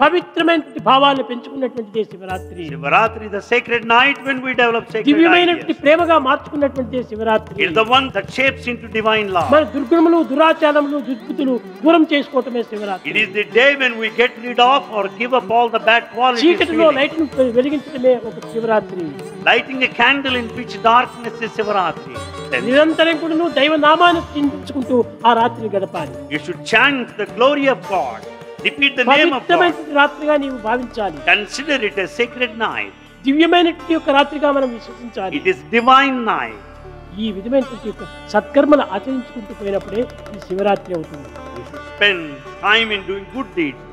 పవిత్రమైనటువంటి భావాలను పెంచుకున్నటువంటిదే Shivaratri Shivaratri is the sacred night when we develop sacred దివ్యమైనటువంటి ideas. ప్రేమగా మార్చుకున్నటువంటిదే Shivaratri It is the one that shapes into divine law. మన దుర్గుణములు దురాచారములు దుర్బుద్ధులు దూరం చేసుకోవటమే Shivaratri It is the day when we get rid of or give up all the bad qualities. చీకటిలో feeling. Light వెలిగించడమే ఒక Shivaratri Lighting a candle in pitch darkness is Shivaratri. Then నిరంతరం కూడా నువ్వు దైవ నామాన్ని చింతించుకుంటూ ఆ రాత్రిని గడపాలి you should chant the glory of God. Repeat the name of God. పవిత్రమైనటువంటి రాత్రిగా నీవు భావించాలి Consider it a sacred night. దివ్యమైనటువంటి యొక్క రాత్రిగా మనం విశ్వసించాలి It is divine night. ఈ విధమైనటువంటి యొక్క సత్కర్మలు ఆచరించుకుంటూ పోయినప్పుడే ఇది శివరాత్రి అవుతుంది We should spend time in doing good deeds.